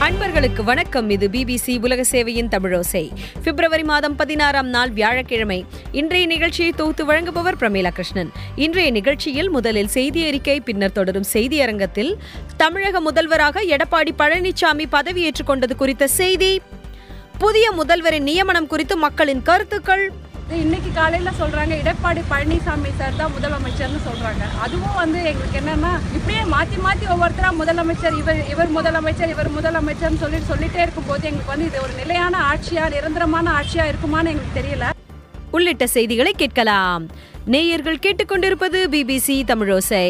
அன்பர்களுக்கு வணக்கம் இது பிபிசி உலக சேவையின் தமிழோசை பிப்ரவரி மாதம் பதினாறாம் நாள் வியாழக்கிழமை இன்றைய நிகழ்ச்சியை தொகுத்து வழங்குபவர் பிரமீலா கிருஷ்ணன் இன்றைய நிகழ்ச்சியில் முதலில் செய்தி அறிக்கை பின்னர் தொடரும் செய்தி அரங்கத்தில் தமிழக முதல்வராக எடப்பாடி பழனிசாமி பதவியேற்றுக் கொண்டது குறித்த செய்தி புதிய முதல்வரின் நியமனம் குறித்து மக்களின் கருத்துக்கள் இன்னைக்கு காலையில சொல்றாங்க எடப்பாடி பழனிசாமி சார் தான் முதலமைச்சர்னு சொல்றாங்க அதுவும் வந்து எங்களுக்கு என்னன்னா இப்படியே மாத்தி மாத்தி ஒவ்வொருத்தரா முதலமைச்சர் இவர் இவர் முதலமைச்சர் இவர் முதலமைச்சர்னு சொல்லிட்டு சொல்லிட்டே இருக்கும்போது எங்களுக்கு வந்து இது ஒரு நிலையான ஆட்சியா நிரந்தரமான ஆட்சியா இருக்குமான்னு எங்களுக்கு தெரியல உள்ளிட்ட செய்திகளை கேட்கலாம் நேயர்கள் கேட்டுக்கொண்டிருப்பது பிபிசி தமிழோசை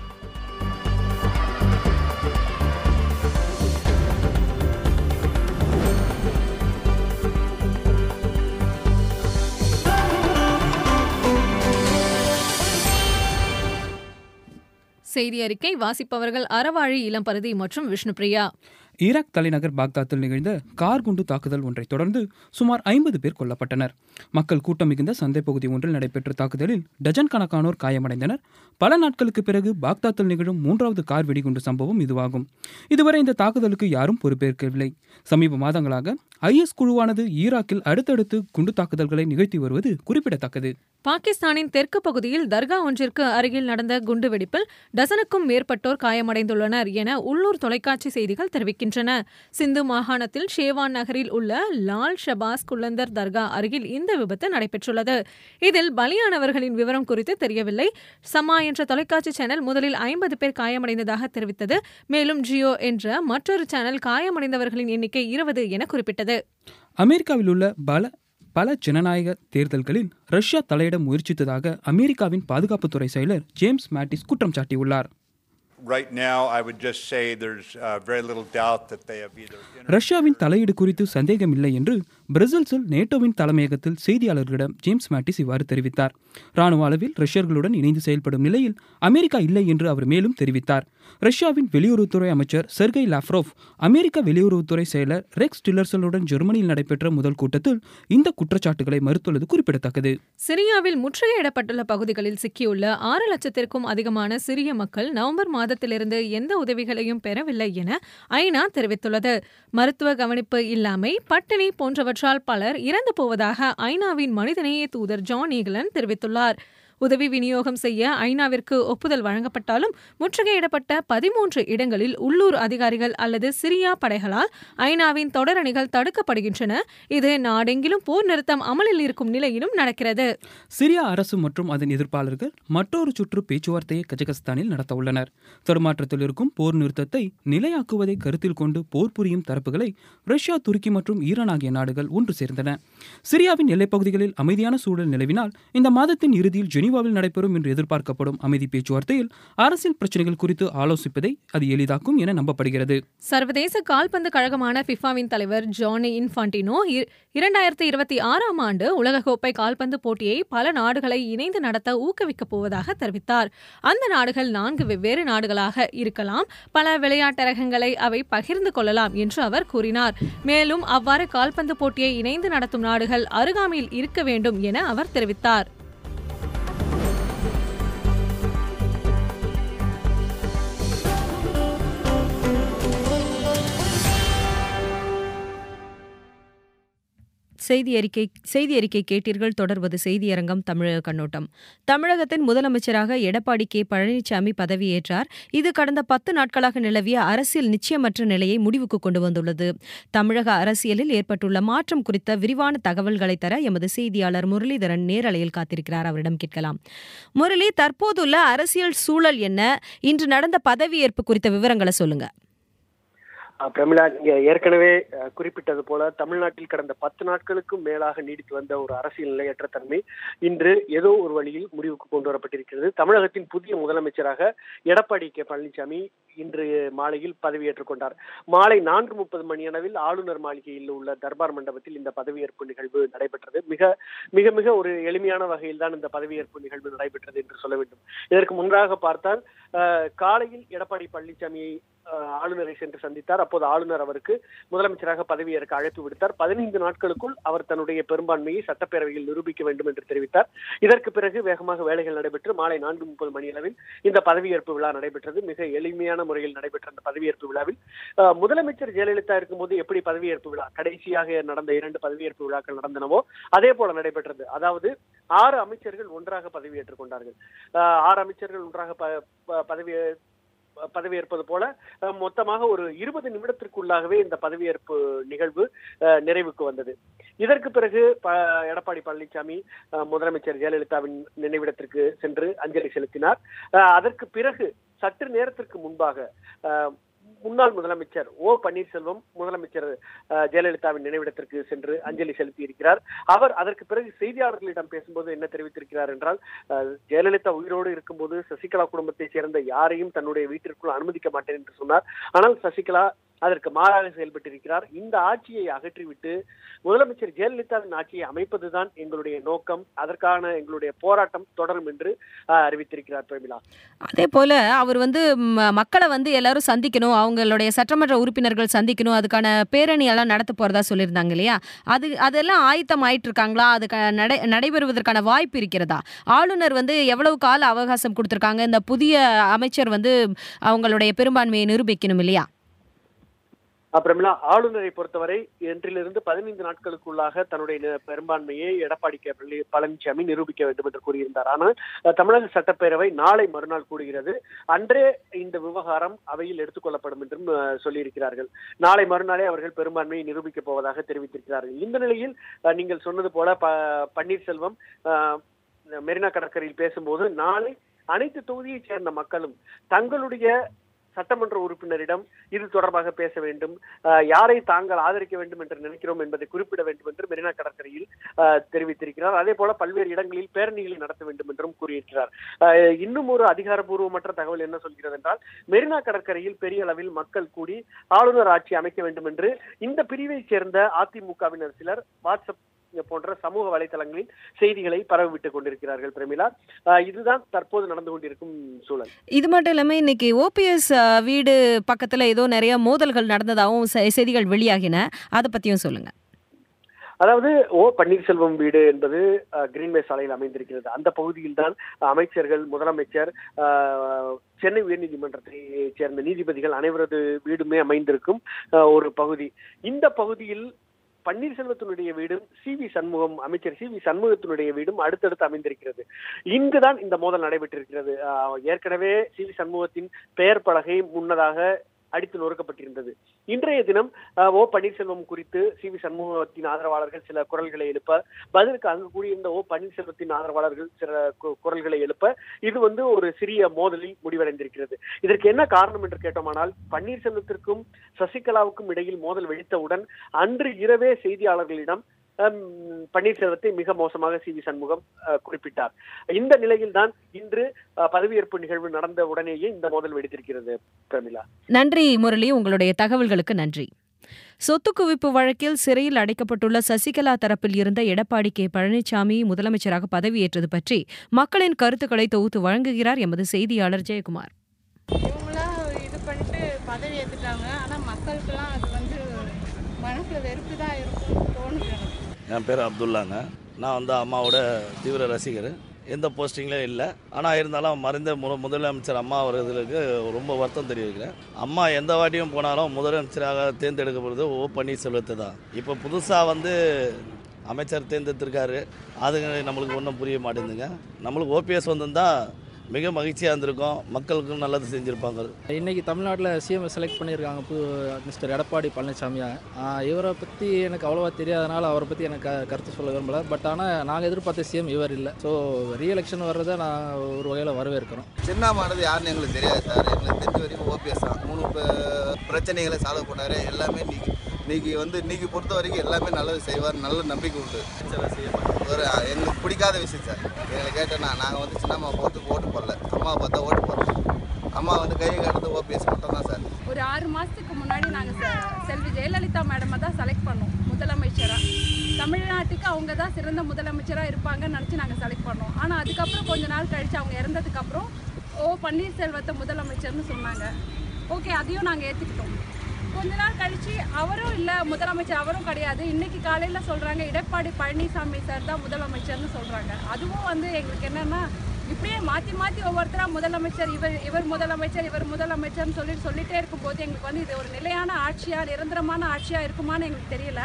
செய்தி அறிக்கை வாசிப்பவர்கள் அறவாழி இளம்பரதி மற்றும் விஷ்ணுபிரியா ஈராக் தலைநகர் பாக்தாத்தில் நிகழ்ந்த கார் குண்டு தாக்குதல் ஒன்றைத் தொடர்ந்து சுமார் ஐம்பது பேர் கொல்லப்பட்டனர் மக்கள் கூட்டம் மிகுந்த சந்தை பகுதி ஒன்றில் நடைபெற்ற தாக்குதலில் டஜன் கணக்கானோர் காயமடைந்தனர் பல நாட்களுக்கு பிறகு பாக்தாத்தில் நிகழும் மூன்றாவது கார் வெடிகுண்டு சம்பவம் இதுவாகும் இதுவரை இந்த தாக்குதலுக்கு யாரும் பொறுப்பேற்கவில்லை சமீப மாதங்களாக ஐஎஸ் குழுவானது ஈராக்கில் அடுத்தடுத்து குண்டு தாக்குதல்களை நிகழ்த்தி வருவது குறிப்பிடத்தக்கது பாகிஸ்தானின் தெற்கு பகுதியில் தர்கா ஒன்றிற்கு அருகில் நடந்த குண்டுவெடிப்பில் டசனுக்கும் மேற்பட்டோர் காயமடைந்துள்ளனர் என உள்ளூர் தொலைக்காட்சி செய்திகள் தெரிவிக்கின்றன சிந்து மாகாணத்தில் ஷேவான் நகரில் உள்ள லால் ஷபாஸ் குல்லந்தர் தர்கா அருகில் இந்த விபத்து நடைபெற்றுள்ளது இதில் பலியானவர்களின் விவரம் குறித்து தெரியவில்லை சமா என்ற தொலைக்காட்சி சேனல் முதலில் ஐம்பது பேர் காயமடைந்ததாக தெரிவித்தது மேலும் ஜியோ என்ற மற்றொரு சேனல் காயமடைந்தவர்களின் எண்ணிக்கை இருபது என குறிப்பிட்டது அமெரிக்காவில் உள்ள பல பல ஜனநாயக தேர்தல்களில் ரஷ்யா தலையிட முயற்சித்ததாக அமெரிக்காவின் பாதுகாப்புத்துறை செயலர் ஜேம்ஸ் மேட்டிஸ் குற்றம் சாட்டியுள்ளார் Right now, I would just say there's uh, very little doubt that they have either. ரஷ்யாவின் தலையீடு குறித்து சந்தேகமில்லை என்று பிரசல்ஸில் நேட்டோவின் தலைமையகத்தில் செய்தியாளர்களிடம் ஜேம்ஸ் மேட்டிஸ் இவ்வாறு தெரிவித்தார் ராணுவ அளவில் ரஷ்யர்களுடன் இணைந்து செயல்படும் நிலையில் அமெரிக்கா இல்லை என்று அவர் மேலும் தெரிவித்தார் ரஷ்யாவின் வெளியுறவுத்துறை அமைச்சர் செர்கை லாஃப்ரோவ் அமெரிக்க வெளியுறவுத்துறை செயலர் ரெக்ஸ் டில்லர்சனுடன் ஜெர்மனியில் நடைபெற்ற முதல் கூட்டத்தில் இந்த குற்றச்சாட்டுகளை மறுத்துள்ளது குறிப்பிடத்தக்கது சிரியாவில் முற்றுகையிடப்பட்டுள்ள பகுதிகளில் சிக்கியுள்ள ஆறு லட்சத்திற்கும் அதிகமான சிரிய மக்கள் நவம்பர் மாதத்திலிருந்து எந்த உதவிகளையும் பெறவில்லை என ஐநா தெரிவித்துள்ளது மருத்துவ கவனிப்பு இல்லாமை பட்டினி போன்றவற்றால் பலர் இறந்து போவதாக ஐநாவின் மனிதநேய தூதர் ஜான் ஈகலன் தெரிவித்துள்ளார் உதவி விநியோகம் செய்ய ஐநாவிற்கு ஒப்புதல் வழங்கப்பட்டாலும் முற்றுகையிடப்பட்ட பதிமூன்று இடங்களில் உள்ளூர் அதிகாரிகள் அல்லது சிரியா படைகளால் ஐநாவின் தொடரணிகள் தடுக்கப்படுகின்றன இது நாடெங்கிலும் போர் நிறுத்தம் அமலில் இருக்கும் நிலையிலும் நடக்கிறது சிரியா அரசு மற்றும் அதன் எதிர்ப்பாளர்கள் மற்றொரு சுற்று பேச்சுவார்த்தையை கஜகஸ்தானில் நடத்த உள்ளனர் தடுமாற்றத்தில் இருக்கும் போர் நிறுத்தத்தை நிலையாக்குவதை கருத்தில் கொண்டு போர் புரியும் தரப்புகளை ரஷ்யா துருக்கி மற்றும் ஈரான் ஆகிய நாடுகள் ஒன்று சேர்ந்தன சிரியாவின் எல்லைப்பகுதிகளில் அமைதியான சூழல் நிலவினால் இந்த மாதத்தின் இறுதியில் ஜெனீவாவில் நடைபெறும் என்று எதிர்பார்க்கப்படும் அமைதி பேச்சுவார்த்தையில் அரசியல் பிரச்சனைகள் குறித்து ஆலோசிப்பதை அது எளிதாக்கும் என நம்பப்படுகிறது சர்வதேச கால்பந்து கழகமான ஃபிஃபாவின் தலைவர் ஜானி இன்ஃபான்டினோ இ- இரண்டாயிரத்தி இருபத்தி ஆறாம் ஆண்டு உலகக்கோப்பை கால்பந்து போட்டியை பல நாடுகளை இணைந்து நடத்த ஊக்குவிக்கப் போவதாக தெரிவித்தார் அந்த நாடுகள் நான்கு வெவ்வேறு நாடுகளாக இருக்கலாம் பல விளையாட்டரகங்களை அவை பகிர்ந்து கொள்ளலாம் என்று அவர் கூறினார் மேலும் அவ்வாறு கால்பந்து போட்டியை இணைந்து நடத்தும் நாடுகள் அருகாமையில் இருக்க வேண்டும் என அவர் தெரிவித்தார் செய்தி அறிக்கை செய்தி அறிக்கை கேட்டீர்கள் தொடர்வது செய்தியரங்கம் தமிழக கண்ணோட்டம் தமிழகத்தின் முதலமைச்சராக எடப்பாடி கே பழனிசாமி பதவியேற்றார் இது கடந்த பத்து நாட்களாக நிலவிய அரசியல் நிச்சயமற்ற நிலையை முடிவுக்கு கொண்டு வந்துள்ளது தமிழக அரசியலில் ஏற்பட்டுள்ள மாற்றம் குறித்த விரிவான தகவல்களை தர எமது செய்தியாளர் முரளிதரன் நேரலையில் காத்திருக்கிறார் அவரிடம் கேட்கலாம் முரளி தற்போதுள்ள அரசியல் சூழல் என்ன இன்று நடந்த பதவியேற்பு குறித்த விவரங்களை சொல்லுங்க அஹ் பிரமிளா நீங்க ஏற்கனவே அஹ், குறிப்பிட்டது போல தமிழ்நாட்டில் கடந்த பத்து நாட்களுக்கும் மேலாக நீடித்து வந்த ஒரு அரசியல் நிலையற்ற தன்மை இன்று ஏதோ ஒரு வழியில் முடிவுக்கு கொண்டு வரப்பட்டிருக்கிறது தமிழகத்தின் புதிய முதலமைச்சராக எடப்பாடி கே பழனிசாமி இன்று மாலையில் பதவியேற்றுக் கொண்டார் மாலை நான்கு முப்பது மணி அளவில் ஆளுநர் மாளிகையில் உள்ள தர்பார் மண்டபத்தில் இந்த பதவியேற்பு நிகழ்வு நடைபெற்றது மிக மிக மிக ஒரு எளிமையான வகையில் தான் இந்த பதவியேற்பு நிகழ்வு நடைபெற்றது என்று சொல்ல வேண்டும் இதற்கு முன்பாக பார்த்தால் அஹ், காலையில் எடப்பாடி பழனிசாமியை அஹ், ஆளுநரை சென்று சந்தித்தார் அப்போது ஆளுநர் அவருக்கு முதலமைச்சராக பதவியேற்க அழைப்பு விடுத்தார் பதினைந்து நாட்களுக்குள் அவர் தன்னுடைய பெரும்பான்மையை சட்டப்பேரவையில் நிரூபிக்க வேண்டும் என்று தெரிவித்தார் இதற்கு பிறகு வேகமாக வேலைகள் நடைபெற்று மாலை நான்கு முப்பது மணி அளவில் இந்த பதவியேற்பு விழா நடைபெற்றது மிக எளிமையான முறையில் நடைபெற்ற அந்த பதவியேற்பு விழாவில் அஹ், முதலமைச்சர் ஜெயலலிதா இருக்கும்போது எப்படி பதவியேற்பு விழா கடைசியாக நடந்த இரண்டு பதவியேற்பு விழாக்கள் நடந்தனவோ அதே போல நடைபெற்றது அதாவது ஆறு அமைச்சர்கள் ஒன்றாக பதவியேற்றுக் கொண்டார்கள் அஹ், ஆறு அமைச்சர்கள் ஒன்றாக ப- ப- பதவி பதவியேற்பது போல அஹ், மொத்தமாக ஒரு இருபது நிமிடத்திற்குள்ளாகவே இந்த பதவியேற்பு நிகழ்வு அஹ், நிறைவுக்கு வந்தது இதற்கு பிறகு ப- எடப்பாடி பழனிசாமி அஹ், முதலமைச்சர் ஜெயலலிதாவின் நினைவிடத்திற்கு சென்று அஞ்சலி செலுத்தினார் அஹ், அதற்கு பிறகு சற்று நேரத்திற்கு முன்பாக அஹ், முன்னாள் முதலமைச்சர் ஓ பன்னீர்செல்வம் முதலமைச்சர் அஹ், ஜெயலலிதாவின் நினைவிடத்திற்கு சென்று அஞ்சலி செலுத்தி இருக்கிறார் அவர் அதற்கு பிறகு செய்தியாளர்களிடம் பேசும்போது என்ன தெரிவித்திருக்கிறார் என்றால் அஹ், ஜெயலலிதா உயிரோடு இருக்கும்போது சசிகலா குடும்பத்தைச் சேர்ந்த யாரையும் தன்னுடைய வீட்டிற்குள் அனுமதிக்க மாட்டேன் என்று சொன்னார் ஆனால் சசிகலா அதற்கு மாறாக செயல்பட்டிருக்கிறார் இந்த ஆட்சியை அகற்றிவிட்டு முதலமைச்சர் ஜெயலலிதாவின் ஆட்சியை அமைப்பதுதான் எங்களுடைய நோக்கம் அதற்கான எங்களுடைய போராட்டம் தொடரும் என்று அஹ், அறிவித்திருக்கிறார் பிரமிளா அதே போல அவர் வந்து ம- மக்களை வந்து எல்லாரும் சந்திக்கணும் அவங்களுடைய சட்டமன்ற உறுப்பினர்கள் சந்திக்கணும் அதுக்கான பேரணி எல்லாம் நடத்த போறதா சொல்லியிருந்தாங்க இல்லையா அது அதெல்லாம் ஆயத்தம் ஆயிட்டு இருக்காங்களா அது க- நடை நடைபெறுவதற்கான வாய்ப்பு இருக்கிறதா ஆளுநர் வந்து எவ்வளவு கால அவகாசம் கொடுத்திருக்காங்க இந்த புதிய அமைச்சர் வந்து அவங்களுடைய பெரும்பான்மையை நிரூபிக்கணும் இல்லையா அப்புறமேலா ஆளுநரை பொறுத்தவரை இன்றிலிருந்து பதினைந்து நாட்களுக்குள்ளாக தன்னுடைய நி- பெரும்பான்மையை எடப்பாடி கே பழனி- பழனிசாமி நிரூபிக்க வேண்டும் என்று கூறியிருந்தார் ஆனால் அஹ், தமிழக சட்டப்பேரவை நாளை மறுநாள் கூடுகிறது அன்றே இந்த விவகாரம் அவையில் எடுத்துக்கொள்ளப்படும் என்றும் அஹ், சொல்லியிருக்கிறார்கள் நாளை மறுநாளே அவர்கள் பெரும்பான்மையை நிரூபிக்கப் போவதாக தெரிவித்திருக்கிறார்கள் இந்த நிலையில் அஹ், நீங்கள் சொன்னது போல ப பன்னீர்செல்வம் அஹ், மெரினா கடற்கரையில் பேசும்போது நாளை அனைத்து தொகுதியைச் சேர்ந்த மக்களும் தங்களுடைய சட்டமன்ற உறுப்பினரிடம் இது தொடர்பாக பேச வேண்டும் அஹ், யாரை தாங்கள் ஆதரிக்க வேண்டும் என்று நினைக்கிறோம் என்பதை குறிப்பிட வேண்டும் என்று மெரினா கடற்கரையில் அஹ், தெரிவித்திருக்கிறார் அதே போல பல்வேறு இடங்களில் பேரணிகளை நடத்த வேண்டும் என்றும் கூறியிருக்கிறார் அஹ், இன்னும் ஒரு அதிகாரப்பூர்வமற்ற தகவல் என்ன சொல்கிறது என்றால் மெரினா கடற்கரையில் பெரிய அளவில் மக்கள் கூடி ஆளுநர் ஆட்சி அமைக்க வேண்டும் என்று இந்த பிரிவைச் சேர்ந்த அதிமுகவினர் சிலர் வாட்ஸ்அப் போன்ற சமூக வலைதளங்களில் செய்திகளை பரவிவிட்டுக் கொண்டிருக்கிறார்கள் பிரமிளா அஹ், இதுதான் தற்போது நடந்து கொண்டிருக்கும் சூழல் இது மட்டும் இல்லாம இன்னைக்கு ஓபிஎஸ் வீடு பக்கத்துல ஏதோ நிறைய மோதல்கள் நடந்ததாகவும் செ- செய்திகள் வெளியாகின அதை பத்தியும் சொல்லுங்க அதாவது ஓ பன்னீர்செல்வம் வீடு என்பது அஹ், கிரீன்வே சாலையில் அமைந்திருக்கிறது அந்த பகுதியில் தான் அமைச்சர்கள் முதலமைச்சர் அஹ், சென்னை உயர்நீதிமன்றத்தை சேர்ந்த நீதிபதிகள் அனைவரது வீடுமே அமைந்திருக்கும் அஹ், ஒரு பகுதி இந்த பகுதியில் பன்னீர்செல்வத்தினுடைய வீடும் சி வி சண்முகம் அமைச்சர் சி வி சண்முகத்தினுடைய வீடும் அடுத்தடுத்து அமைந்திருக்கிறது இங்குதான் இந்த மோதல் நடைபெற்றிருக்கிறது அஹ், ஏற்கனவே சி வி சண்முகத்தின் பெயர் பலகை முன்னதாக அடித்து நொறுக்கப்பட்டிருந்தது இன்றைய தினம் அஹ், ஓ பன்னீர்செல்வம் குறித்து சி வி சண்முகத்தின் ஆதரவாளர்கள் சில குரல்களை எழுப்ப பதிலுக்கு அங்கு கூடியிருந்த ஓ பன்னீர்செல்வத்தின் ஆதரவாளர்கள் சில கு- குரல்களை எழுப்ப இது வந்து ஒரு சிறிய மோதலில் முடிவடைந்திருக்கிறது இதற்கு என்ன காரணம் என்று கேட்டோமானால் பன்னீர்செல்வத்திற்கும் சசிகலாவுக்கும் இடையில் மோதல் வெடித்தவுடன் அன்று இரவே செய்தியாளர்களிடம் ஹம், பன்னீர்செல்வத்தை மிக மோசமாக சி வி சண்முகம் அஹ், குறிப்பிட்டார் இந்த நிலையில்தான் இன்று அஹ், பதவியேற்பு நிகழ்வு நடந்த உடனேயே இந்த மோதல் வெடித்திருக்கிறது பிரமிளா நன்றி முரளி உங்களுடைய தகவல்களுக்கு நன்றி சொத்து குவிப்பு வழக்கில் சிறையில் அடைக்கப்பட்டுள்ள சசிகலா தரப்பில் இருந்த எடப்பாடி கே பழனிசாமி முதலமைச்சராக பதவியேற்றது பற்றி மக்களின் கருத்துக்களை தொகுத்து வழங்குகிறார் எமது செய்தியாளர் ஜெயக்குமார் இவங்களாம் இது பண்ணிட்டு பதவி ஏற்றுட்டாங்க ஆனால் மக்களுக்கெல்லாம் அது வந்து மனசில் வெறுப்பு தான் இருக்கும்னு தோணுது எனக்கு என் பேர் அப்துல்லாங்க நான் வந்து அம்மாவோட தீவிர ரசிகர் எந்த போஸ்டிங்லேயும் இல்லை ஆனால் இருந்தாலும் மறைந்த மு முதலமைச்சர் அம்மா அவர்களுக்கு ரொம்ப வருத்தம் தெரிவிக்கிறேன் அம்மா எந்த வாட்டியும் போனாலும் முதலமைச்சராக தேர்ந்தெடுக்கப்படுறது ஓ பன்னீர்செல்வத்தை தான் இப்போ புதுசாக வந்து அமைச்சர் தேர்ந்தெடுத்திருக்காரு அது நம்மளுக்கு ஒன்றும் புரிய மாட்டேங்குதுங்க நம்மளுக்கு ஓபிஎஸ் வந்திருந்தா மிக மகிழ்ச்சியாக இருந்திருக்கும் மக்களுக்கும் நல்லது செஞ்சுருப்பாங்க இன்னைக்கு தமிழ்நாட்டில் சிஎம் செலக்ட் பண்ணியிருக்காங்க புது மிஸ்டர் எடப்பாடி பழனிசாமியா ஆஹ் இவரை பற்றி எனக்கு அவ்வளோவா தெரியாதனால அவரை பற்றி எனக்கு க- கருத்து சொல்ல விரும்பல பட் ஆனால் நாங்கள் எதிர்பார்த்த சிஎம் இவர் இல்லை ஸோ ரீஎலெக்ஷன் வர்றதை நான் ஒரு வகையில் வரவேற்கிறோம் சின்னமானது யாருன்னு எங்களுக்கு தெரியாது சார் எங்களுக்கு தெரிஞ்ச வரைக்கும் ஓபிஎஸ் தான் மூணு ப- பிரச்சனைகளை சால்வ் பண்ணாரு எல்லாமே இன்னைக்கு இன்னைக்கு வந்து இன்னைக்கு பொறுத்த வரைக்கும் எல்லாமே நல்லது செய்வார் நல்ல நம்பிக்கை உண்டு ஒரு எங்களுக்கு பிடிக்காத விஷயம் சார் எங்களை கேட்டேன்னா நாங்கள் வந்து சின்னம்மா போட்டு ஓட்டு போடல அம்மா பார்த்தா ஓட்டு போடுறோம் அம்மா வந்து கை கடந்து ஓபிஎஸ் மட்டும் தான் சார் ஒரு ஆறு மாதத்துக்கு முன்னாடி நாங்கள் செல்வி ஜெயலலிதா மேடமை தான் செலக்ட் பண்ணோம் முதலமைச்சராக தமிழ்நாட்டுக்கு அவங்க தான் சிறந்த முதலமைச்சராக இருப்பாங்கன்னு நினச்சி நாங்கள் செலக்ட் பண்ணோம் ஆனால் அதுக்கப்புறம் கொஞ்ச நாள் கழித்து அவங்க இறந்ததுக்கப்புறம் ஓ பன்னீர்செல்வத்தை முதலமைச்சர்னு சொன்னாங்க ஓகே அதையும் நாங்கள் ஏற்றுக்கிட்டோம் கொஞ்ச நாள் கழிச்சு அவரும் இல்லை முதலமைச்சர் அவரும் கிடையாது இன்னைக்கு காலையில் சொல்கிறாங்க எடப்பாடி பழனிசாமி சார் தான் முதலமைச்சர்னு சொல்கிறாங்க அதுவும் வந்து எங்களுக்கு என்னென்னா இப்படியே மாற்றி மாற்றி ஒவ்வொருத்தராக முதலமைச்சர் இவர் இவர் முதலமைச்சர் இவர் முதலமைச்சர்னு சொல்லிட்டு சொல்லிட்டே இருக்கும்போது எங்களுக்கு வந்து இது ஒரு நிலையான ஆட்சியாக நிரந்தரமான ஆட்சியாக இருக்குமான்னு எங்களுக்கு தெரியல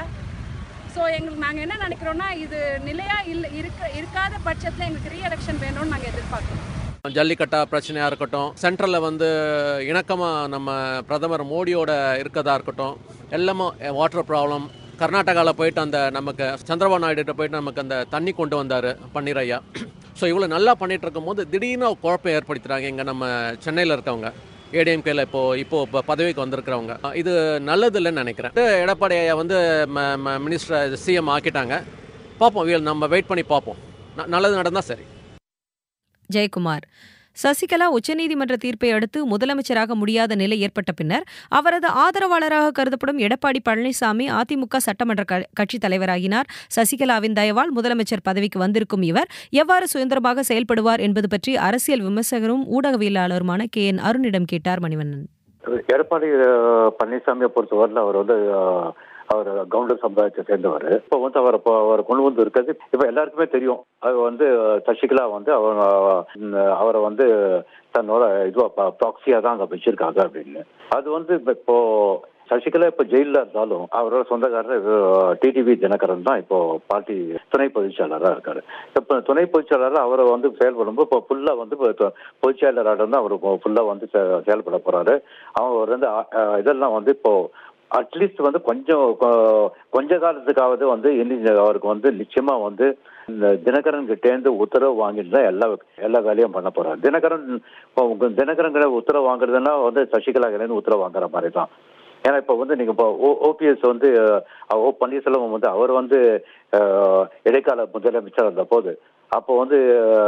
ஸோ எங்களுக்கு நாங்கள் என்ன நினைக்கிறோன்னா இது நிலையாக இல்லை இருக்க இருக்காத பட்சத்தில் எங்களுக்கு ரீஎலெக்ஷன் வேணும்னு நாங்கள் எதிர்பார்க்குறோம் ஜல்லிக்கட்டா பிரச்சனையாக இருக்கட்டும் சென்ட்ரலில் வந்து இணக்கமாக நம்ம பிரதமர் மோடியோட இருக்கதா இருக்கட்டும் எல்லாமே வாட்டர் ப்ராப்ளம் கர்நாடகாவில் போயிட்டு அந்த நமக்கு சந்திரபாபு நாயுடுகிட்ட போயிட்டு நமக்கு அந்த தண்ணி கொண்டு வந்தார் பன்னீர் ஐயா ஸோ இவ்வளோ நல்லா பண்ணிட்டு இருக்கும்போது திடீர்னு ஒரு குழப்பம் ஏற்படுத்துகிறாங்க இங்கே நம்ம சென்னையில் இருக்கவங்க ஏடிஎம்கேல இப்போ இப்போ இப்போ பதவிக்கு வந்திருக்கிறவங்க இது நல்லது இல்லைன்னு நினைக்கிறேன் எடப்பாடி ஐயா வந்து மினிஸ்டர் சிஎம் ஆக்கிட்டாங்க பார்ப்போம் வீல் நம்ம வெயிட் பண்ணி பார்ப்போம் ந- நல்லது நடந்தால் சரி ஜெயக்குமார் சசிகலா உச்சநீதிமன்ற தீர்ப்பை அடுத்து முதலமைச்சராக முடியாத நிலை ஏற்பட்ட பின்னர் அவரது ஆதரவாளராக கருதப்படும் எடப்பாடி பழனிசாமி அதிமுக சட்டமன்ற க- கட்சித் தலைவராகினார் சசிகலாவின் தயவால் முதலமைச்சர் பதவிக்கு வந்திருக்கும் இவர் எவ்வாறு சுதந்திரமாக செயல்படுவார் என்பது பற்றி அரசியல் விமர்சகரும் ஊடகவியலாளருமான கே என் அருணிடம் கேட்டார் மணிவண்ணன் எடப்பாடி அஹ், பழனிசாமியை பொறுத்தவரையில் அவர் வந்து அஹ், அவர் கவுண்டர் சமுதாயத்தை சேர்ந்தவர் இப்போ வந்து அவர் இப்போ அவர் கொண்டு வந்து இருக்கிறது இப்போ எல்லாருக்குமே தெரியும் அது வந்து அஹ், சசிகலா வந்து அவர் அஹ், அவரை வந்து தன்னோட இதுவா ப்ராக்சியா தான் அங்கே வச்சிருக்காங்க அப்படின்னு அது வந்து இப்ப இப்போ சசிகலா இப்போ ஜெயிலில் இருந்தாலும் அவரோட சொந்தக்காரர் டிடிவி தினகரன் தான் இப்போ பார்ட்டி துணை பொதுச் செயலாளராக இருக்காரு இப்போ துணை பொதுச் செயலாளர் அவரை வந்து செயல்படும்போது இப்போ ஃபுல்லாக வந்து இப்போ தொ- பொதுச் செயலாளராக தான் அவர் ஃபுல்லாக வந்து செ- செயல்பட போறாரு அவர் வந்து அ- அ, இதெல்லாம் வந்து இப்போ அட்லீஸ்ட் வந்து கொஞ்சம் கொ- கொஞ்ச காலத்துக்காவது வந்து இனி அவருக்கு வந்து நிச்சயமா வந்து இந்த தினகரன் கிட்டேருந்து உத்தரவு வாங்கிட்டு தான் எல்லா எல்லா வேலையும் பண்ண போறாரு தினகரன் இப்போ உங்க தினகரன் கிட்ட உத்தரவு வாங்குறதுன்னா வந்து சசிகலா கிட்ட உத்தரவு வாங்குற மாதிரி தான் ஏன்னா இப்போ வந்து நீங்க இப்போ ஓபிஎஸ் வந்து அஹ், ஓ பன்னீர்செல்வம் வந்து அவர் வந்து அஹ், இடைக்கால முதலமைச்சர் இருந்த போது அப்போ வந்து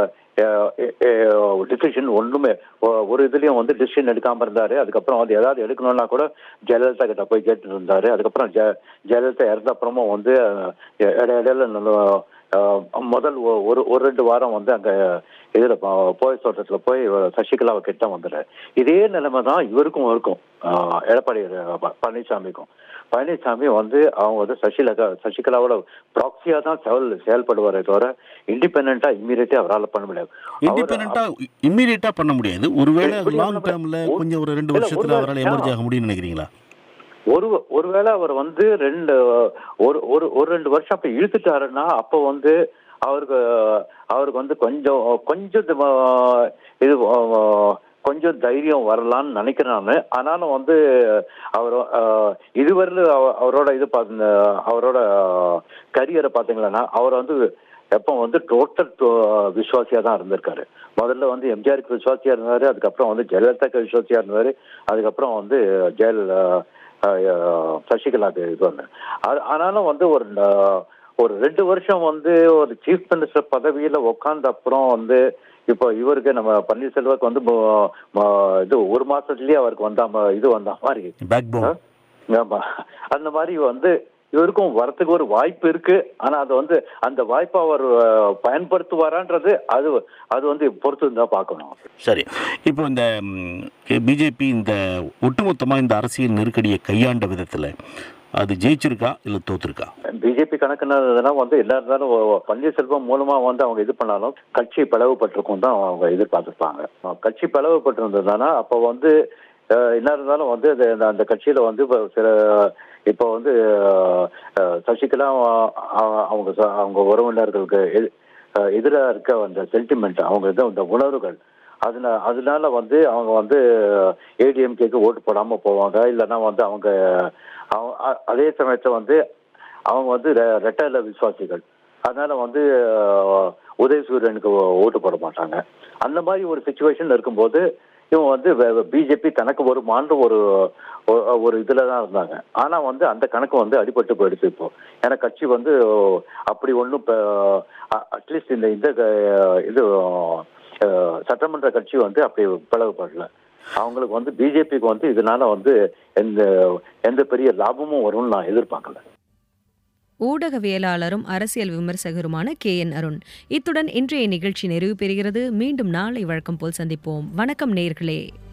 டிசிஷன் ஒண்ணுமே ஒ- ஒரு இதுலயும் வந்து டிசிஷன் எடுக்காம இருந்தாரு அதுக்கப்புறம் வந்து ஏதாவது எடுக்கணும்னா கூட ஜெயலலிதா கிட்ட போய் கேட்டு இருந்தாரு அதுக்கப்புறம் ஜெ ஜெயலலிதா இறந்த அப்புறமும் வந்து அஹ், இட- இடையில நல்ல, அஹ், முதல் ஒ- ஒரு ஒரு ரெண்டு வாரம் வந்து அங்க இதுல ப- போய் தோட்டத்துல போய் சசிகலாவை கிட்ட வந்துடு இதே நிலைமை தான் இவருக்கும் இருக்கும் அஹ், எடப்பாடி ப- பழனிசாமிக்கும் பழனிசாமி வந்து அவங்க வந்து சசிகலா சசிகலாவோட ப்ராக்சியா தான் செயல் செயல்படுவாரே தவிர இண்டிபெண்டா இம்மீடியட்டா அவரால் பண்ண முடியாது அவர் இண்டிபெண்டா இம்மீடியட்டா பண்ண முடியாது ஒருவேளை எப்படி லாங் பண்ண டேர்ம்ல முடியாது? கொஞ்சம் ஒரு ரெண்டு இல்ல, வருஷத்துல ஒரு அவரால் வருஷம். எமர்ஜ் ஆக முடியும்னு நினைக்கிறீங்களா ஒரு ஒருவேளை அவர் வந்து ரெண்டு ஒரு ஒரு ஒரு ரெண்டு வருஷம் அப்ப இழுத்துட்டாருன்னா அப்போ வந்து அவருக்கு அவருக்கு வந்து கொஞ்சம் கொஞ்சம் இது, ஆஹ், இது ஆஹ், கொஞ்சம் தைரியம் வரலாம்னு நினைக்கிறேன் நான் ஆனாலும் வந்து அவர் ஆஹ், இதுவரையிலும் அவ- அவரோட இது பார்த்து அவரோட கரியரை பார்த்தீங்களன்னா அவர் வந்து எப்போ வந்து டோட்டல் விசுவாசியா தான் இருந்திருக்காரு முதல்ல வந்து எம்ஜிஆருக்கு விசுவாசியா இருந்தாரு அதுக்கப்புறம் வந்து ஜெயலலிதாக்கு விசுவாசியா இருந்தாரு அதுக்கப்புறம் வந்து ஜெயல் ஆஹ், ஆஹ், சசிகலாக்கு இது வந்து அது ஆனாலும் வந்து ஒரு ஆஹ், ஒரு ரெண்டு வருஷம் வந்து ஒரு சீஃப் மினிஸ்டர் பதவியில உட்கார்ந்த அப்புறம் வந்து இப்போ இவருக்கு நம்ம பன்னீர்செல்வருக்கு வந்து மு- மு- இது ஒரு மாசத்துலயே அவருக்கு வந்தா ம- இது வந்த மாதிரி பேக் போன் ஆமா அந்த மாதிரி வந்து இவருக்கும் வரத்துக்கு ஒரு வாய்ப்பு இருக்கு ஆனா அது வந்து அந்த வாய்ப்பை அவர் அஹ், பயன்படுத்துவாரான்றது அது அது வந்து பொறுத்து தான் பார்க்கணும் சரி இப்போ இந்த பிஜேபி இந்த ஒட்டுமொத்தமாக இந்த அரசியல் நெருக்கடியை கையாண்ட விதத்தில் அது ஜெயிச்சிருக்கா இல்லை தோத்துருக்கா பிஜேபி கணக்குனதுனா வந்து எல்லா இருந்தாலும் ஒ- பன்னீர்செல்வம் மூலமா வந்து அவங்க இது பண்ணாலும் கட்சி பிளவுபட்டிருக்கும் தான் அவங்க எதிர்பார்த்திருப்பாங்க அஹ் கட்சி பிளவுபட்டிருந்ததுனா அப்போ வந்து அஹ், என்ன இருந்தாலும் வந்து அது அந்த- அந்த கட்சியில வந்து இப்ப சில இப்போ வந்து அஹ், சசிகலா அஹ், அவங்க ச- அவங்க உறவினர்களுக்கு எதி- அஹ், எதிரா இருக்க அந்த சென்டிமெண்ட் அவங்க இது அந்த உணர்வுகள் அதனால அதனால வந்து அவங்க வந்து ஏடிஎம்கேக்கு ஓட்டு போடாம போவாங்க இல்லைன்னா வந்து அவங்க அவங்க அ- அதே சமயத்துல வந்து அவங்க வந்து ரெ- ரெட்டல விசுவாசிகள் அதனால வந்து அஹ், உதயசூரியனுக்கு ஓ- ஓட்டு போட மாட்டாங்க அந்த மாதிரி ஒரு சுச்சுவேஷன் இருக்கும்போது இவங்க வந்து பிஜேபி தனக்கு ஒரு மாண்டு ஒரு ஒ- ஒரு இதுல தான் இருந்தாங்க ஆனா வந்து அந்த கணக்கு வந்து அடிபட்டு போயிடுச்சு இப்போ ஏன்னா கட்சி வந்து அப்படி ஒன்றும் அட்லீஸ்ட் இந்த இந்த க- இது அஹ், சட்டமன்ற கட்சி வந்து அப்படி பிளவுபடல அவங்களுக்கு வந்து பிஜேபிக்கு வந்து இதனால வந்து எந்த எந்த பெரிய லாபமும் வரும்னு நான் எதிர்பார்க்கல ஊடகவியலாளரும் அரசியல் விமர்சகருமான கே என் அருண் இத்துடன் இன்றைய நிகழ்ச்சி நிறைவு பெறுகிறது மீண்டும் நாளை வழக்கம் போல் சந்திப்போம் வணக்கம் நேர்களே